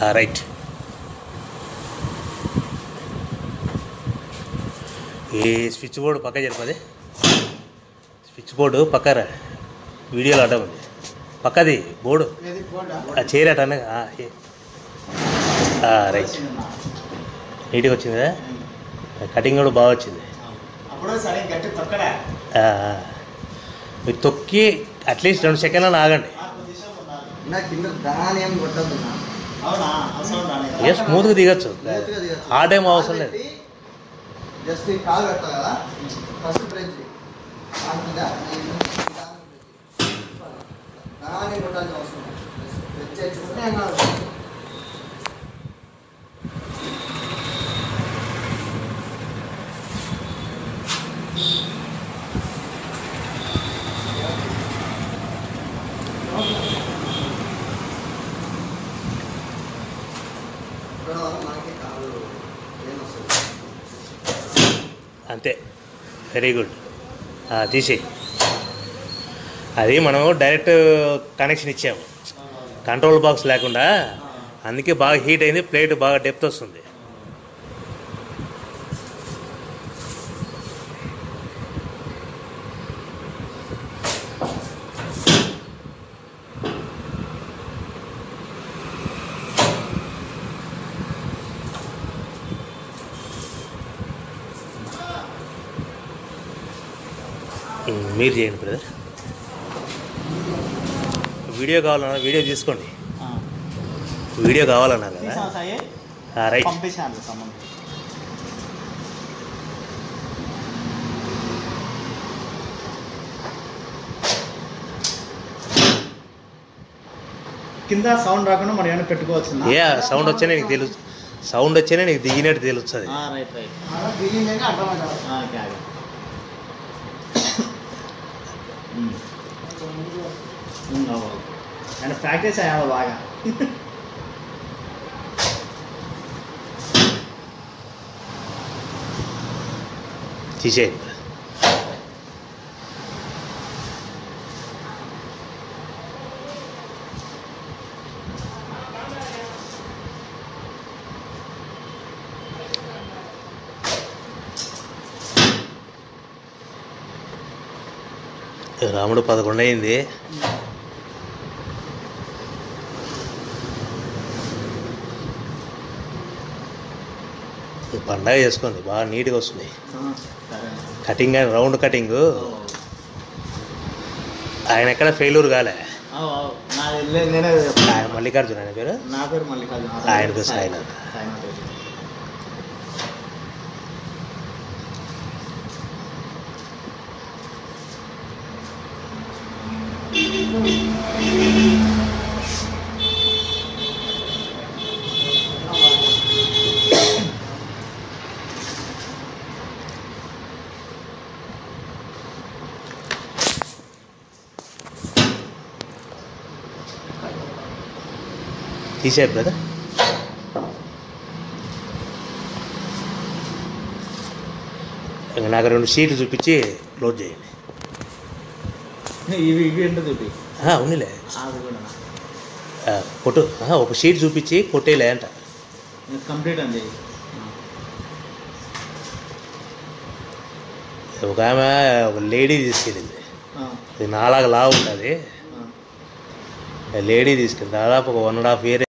Right ఈ switch board పక్క జరిపది switch board పక్కరా వీడియోలో అడ్డం ఉంది పక్కది బోర్డు ఏది బోర్డా ఆ చేరట అన్న ఆ, ఏ- ఆ, రైట్ నీట్గా వచ్చింది కదా కటింగ్ కూడా బాగా వచ్చింది అప్పుడు సరే గట్టి తొక్కడా ఆ, ఆ. మీరు తొక్కి అట్లీస్ట్ రెండు సెకండ్లను ఆగండి నా కింద దాని ఏం కొట్టద్దు నా అవునా అవసరం రాని ఏ స్మూత్గా దిగచ్చు స్మూత్గా దిగచ్చు. హార్డ్ ఏం అవసరం లేదు పెట్టి జస్ట్ ఈ కాలు పెడతా కదా ఫస్ట్ ప్రెస్ చేయి. దాని మీద ఈ దాన్ని press చేయి. దాన్ని కొట్టాల్సిన అవసరం లేదు. ప్రెస్ చేసుకుంటే ఏం కాదు. ఇక్కడ మనకి కాలు ఏమొస్తుంది అంతే వెరీ గుడ్ తీసేయి అది మనం డైరెక్ట్ కనెక్షన్ ఇచ్చాము కంట్రోల్ బాక్స్ లేకుండా అందుకే బాగా హీట్ అయింది ప్లేట్ బాగా డెప్త్ వస్తుంది ఉమ్, మీరు చేయండి బ్రదర్ వీడియో కావాలన్నా వీడియో తీసుకోండి వీడియో కావాలన్నారు కదా తీసాం సాయి ఆ, రైట్ పంపించాను సంబంధం కింద సౌండ్ రాకుండా మనం ఏమైనా పెట్టుకోవచ్చు ఏ సౌండ్ వచ్చేనే నీకు తెలుసు సౌండ్ వచ్చేనే నీకు దిగినట్టు తెలుస్తుంది రైట్ రైట్ దిగిందంటే అర్థమైంది ఓకే ఆగే ఉమ్. ఉమ్, అవ్వ. ఆయన ప్రాక్టీస్ అయ్యాలి బాగా తీసేయండి రాముడు పదకొండు అయింది ఈ పండగ చేసుకోండి బాగా నీట్గా వస్తుంది ఆ, సరే కటింగ్ అని రౌండ్ కటింగ్ ఆయన ఎక్కడ ఫెయిల్యూర్ కాలే అవు, అవు. నాది లే- నేనే ఆయన మల్లికార్జున ఆయన పేరు నా పేరు మల్లికార్జున ఆయన పేరు సాయినాథ్. సాయినాథ్ రెడ్డి. తీసేది బ్రదర్ ఇంక నాకు రెండు షీట్లు చూపించి క్లోజ్ చేయండి ఇవి ఇవి ఏంటో చూపి ఆ, ఉన్నిలే అది కూడా ఆ, కొట్టు ఆ, ఒక షీట్ చూపించి కొట్టేలే అంట కంప్లీట్ అండి ఒక ఆమె ఒక లేడీ తీసుకెళ్ళింది ఆ, ఇది నాలాగా లావు ఉంటుంది ఆ. లేడీ తీసుకెళ్ళి దాదాపు ఒక వన్ అండ్ హాఫ్ ఇయర్